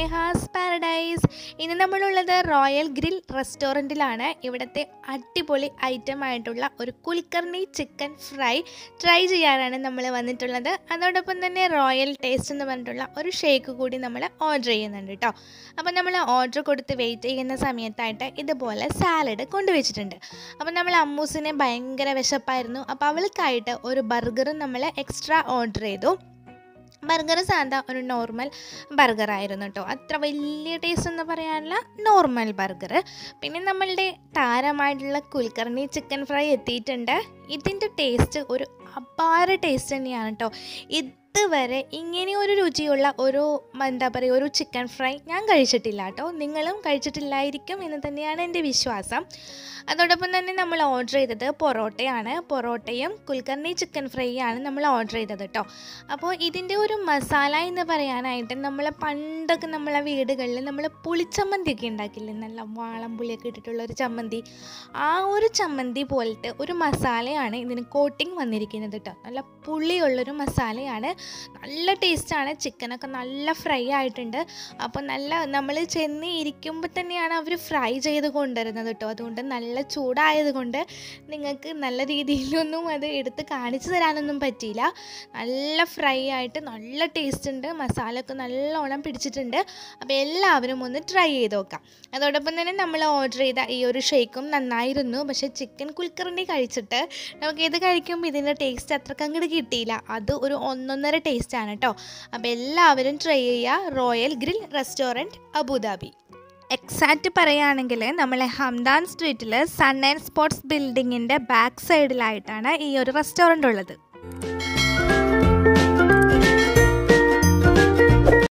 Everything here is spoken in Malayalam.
സ്നേഹാസ് പാരഡൈസ് ഇന്ന് നമ്മളുള്ളത് റോയൽ ഗ്രിൽ റെസ്റ്റോറൻറ്റിലാണ് ഇവിടുത്തെ അടിപൊളി ഐറ്റം ആയിട്ടുള്ള ഒരു കുൽക്കർണി ചിക്കൻ ഫ്രൈ ട്രൈ ചെയ്യാനാണ് നമ്മൾ വന്നിട്ടുള്ളത് അതോടൊപ്പം തന്നെ റോയൽ ടേസ്റ്റ് എന്ന് പറഞ്ഞിട്ടുള്ള ഒരു ഷേക്ക് കൂടി നമ്മൾ ഓർഡർ ചെയ്യുന്നുണ്ട് കേട്ടോ അപ്പോൾ നമ്മൾ ഓർഡർ കൊടുത്ത് വെയിറ്റ് ചെയ്യുന്ന സമയത്തായിട്ട് ഇതുപോലെ സാലഡ് കൊണ്ടുവച്ചിട്ടുണ്ട് അപ്പോൾ നമ്മൾ അമ്മൂസിനെ ഭയങ്കര വിശപ്പായിരുന്നു അപ്പോൾ അവൾക്കായിട്ട് ഒരു ബർഗറും നമ്മൾ എക്സ്ട്രാ ഓർഡർ ചെയ്തു ബർഗർ സാധാ ഒരു നോർമൽ ബർഗർ ആയിരുന്നു കേട്ടോ അത്ര വലിയ ടേസ്റ്റ് എന്ന് പറയാനുള്ള നോർമൽ ബർഗർ പിന്നെ നമ്മളുടെ താരമായിട്ടുള്ള കുൽക്കർണി ചിക്കൻ ഫ്രൈ എത്തിയിട്ടുണ്ട് ഇതിൻ്റെ ടേസ്റ്റ് ഒരു അപാര ടേസ്റ്റ് തന്നെയാണ് കേട്ടോ ഇതുവരെ ഇങ്ങനെ ഒരു രുചിയുള്ള ഒരു എന്താ പറയുക ഒരു ചിക്കൻ ഫ്രൈ ഞാൻ കഴിച്ചിട്ടില്ല കേട്ടോ നിങ്ങളും കഴിച്ചിട്ടില്ലായിരിക്കും എന്ന് തന്നെയാണ് എൻ്റെ വിശ്വാസം അതോടൊപ്പം തന്നെ നമ്മൾ ഓർഡർ ചെയ്തത് പൊറോട്ടയാണ് പൊറോട്ടയും കുൽക്കർണി ചിക്കൻ ഫ്രൈ ആണ് നമ്മൾ ഓർഡർ ചെയ്തത് കേട്ടോ അപ്പോൾ ഇതിൻ്റെ ഒരു മസാല എന്ന് പറയാനായിട്ട് നമ്മൾ പണ്ടൊക്കെ നമ്മളെ വീടുകളിൽ നമ്മൾ പുളിച്ചമ്മന്തിയൊക്കെ ഉണ്ടാക്കില്ലേ നല്ല വാളം പുളിയൊക്കെ ഇട്ടിട്ടുള്ള ഒരു ചമ്മന്തി ആ ഒരു ചമ്മന്തി പോലത്തെ ഒരു മസാലയാണ് ഇതിന് കോട്ടിങ് വന്നിരിക്കുന്നത് കേട്ടോ നല്ല പുളിയുള്ളൊരു മസാലയാണ് നല്ല ടേസ്റ്റാണ് ചിക്കനൊക്കെ നല്ല ഫ്രൈ ആയിട്ടുണ്ട് അപ്പോൾ നല്ല നമ്മൾ ചെന്ന് ഇരിക്കുമ്പോൾ തന്നെയാണ് അവർ ഫ്രൈ ചെയ്ത് കൊണ്ടുവരുന്നത് കേട്ടോ അതുകൊണ്ട് നല്ല ചൂടായത് കൊണ്ട് നിങ്ങൾക്ക് നല്ല രീതിയിലൊന്നും അത് എടുത്ത് കാണിച്ചു തരാനൊന്നും പറ്റിയില്ല നല്ല ഫ്രൈ ആയിട്ട് നല്ല ടേസ്റ്റ് ഉണ്ട് മസാല ഒക്കെ നല്ലോണം പിടിച്ചിട്ടുണ്ട് അപ്പോൾ എല്ലാവരും ഒന്ന് ട്രൈ ചെയ്ത് നോക്കാം അതോടൊപ്പം തന്നെ നമ്മൾ ഓർഡർ ചെയ്ത ഈ ഒരു ഷേക്കും നന്നായിരുന്നു പക്ഷേ ചിക്കൻ കുൽക്കറിൻ്റെ കഴിച്ചിട്ട് നമുക്ക് ഇത് കഴിക്കുമ്പോൾ ഇതിൻ്റെ ടേസ്റ്റ് അത്രക്ക് അങ്ങോട്ട് കിട്ടിയില്ല അത് ഒരു ഒന്നൊന്നര ടേസ്റ്റാണ് കേട്ടോ അപ്പോൾ എല്ലാവരും ട്രൈ ചെയ്യുക royal grill restaurant Abu Dhabi exact പറയുകയാണെങ്കിൽ നമ്മളെ ഹംദാൻ സ്ട്രീറ്റിൽ സൺ ആൻഡ് സ്പോർട്സ് ബിൽഡിങ്ങിൻ്റെ ബാക്ക് സൈഡിലായിട്ടാണ് ഈ ഒരു റെസ്റ്റോറൻ്റ് ഉള്ളത്